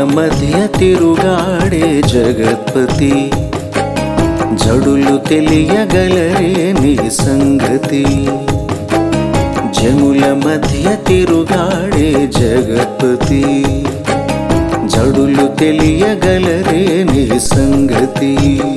మధ్య తిరుగాడే జగత్పతి జడులు తెలియగలరే నీ సంగతి జనుల మధ్య తిరుగాడే జగత్పతి జడులు తెలియగలరే నీ సంగతి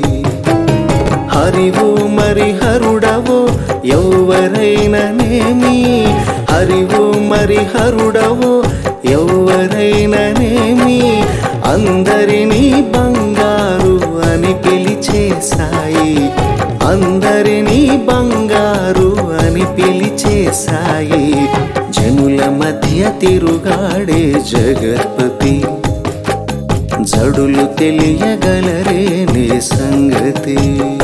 హరివు మరి హరుడవో ఎవరైననేమి హరివు మరి హరుడవో ఎవరైననేమి అందరినీ బంగారు అని పిలిచే సాయి అందరినీ బంగారు అని పిలిచే సాయి జనుల మధ్య తిరుగాడే జగత్పతి జడులు తెలియగలరే నీ సంగతి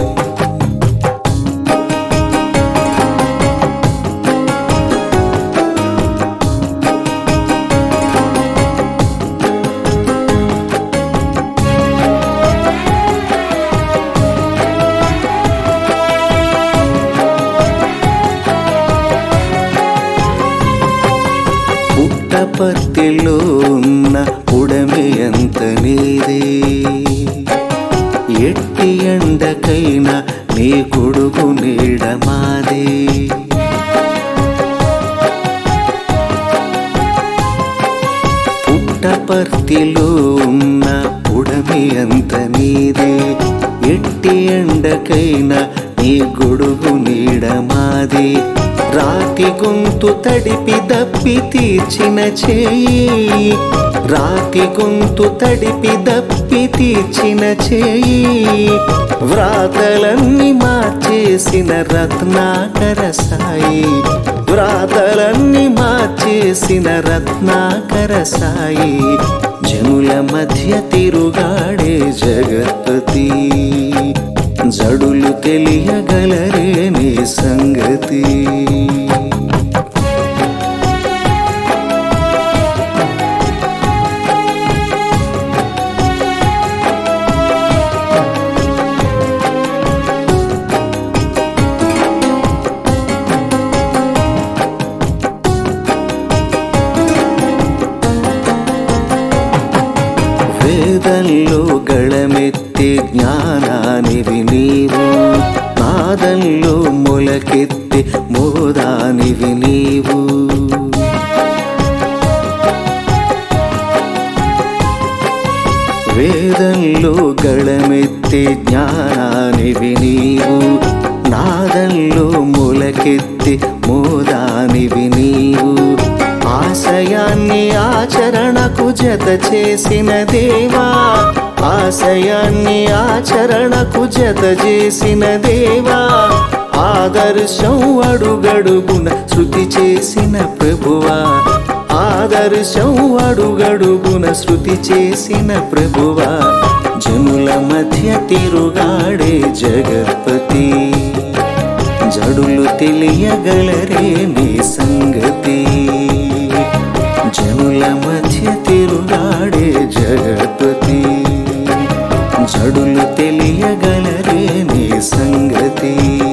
పుట్టపర్తిలో ఉన్న ఉడమి ఎంత నీదే ఎట్టి ఎండకైనా నీ కొడుకు నీడ మాదే పుట్టపర్తిలో ఉన్న ఉడమి అంత నీదే ఎట్టి ఎండకైనా నీ గొడుగు నీడ మాదే రాతి గొంతు తడిపి దప్పి తీర్చిన చేయి రాతి గొంతు తడిపి దప్పి తీర్చిన చేయి వ్రాతలన్నీ మార్చేసిన రత్నాకర సాయి వ్రాతలన్నీ మార్చేసిన రత్నాకర సాయి జనుల మధ్య తిరుగాడే జగత్పతి జడులు తెలియగలరే నీ సంగతి వేదంలో గళమెత్తే జ్ఞానానివి నీవు నాదంలో మొలకెత్తే మోదానివి నీవు వేదంలో గళమెత్తే జ్ఞానానివి నీవు నాదంలో మొలకెత్తి మోదానివి నీవు ఆశయాన్ని ఆచరణకు జత చేసిన దేవా ఆశయాన్ని ఆచరణకు జత చేసిన దేవా ఆదర్శం అడుగడుగున శృతి చేసిన ప్రభువా ఆదర్శం అడుగడుగున శృతి చేసిన ప్రభువా జనుల మధ్య తిరుగాడే జగత్పతి జడులు తెలియగలరే నీ సంగతి జనుల మధ్య తిరుగాడే జగత్పతి జడులు తెలియగలరే నీ సంగతి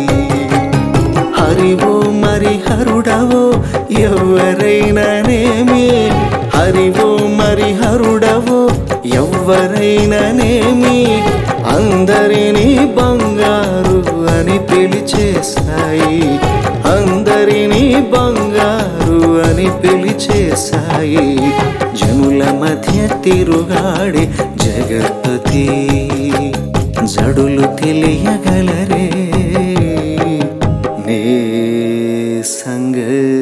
హరివో మరి హరుడవో ఎవరైనానేమి హరివో మరి హరుడవో ఎవరైనానేమి అందరినీ బంగారు అని పిలిచే సాయి అందరినీ బంగారు అని పిలిచే సాయి జనుల మధ్య తిరుగాడే జగత్పతి జడులు తెలియగలరే నీ సంగతి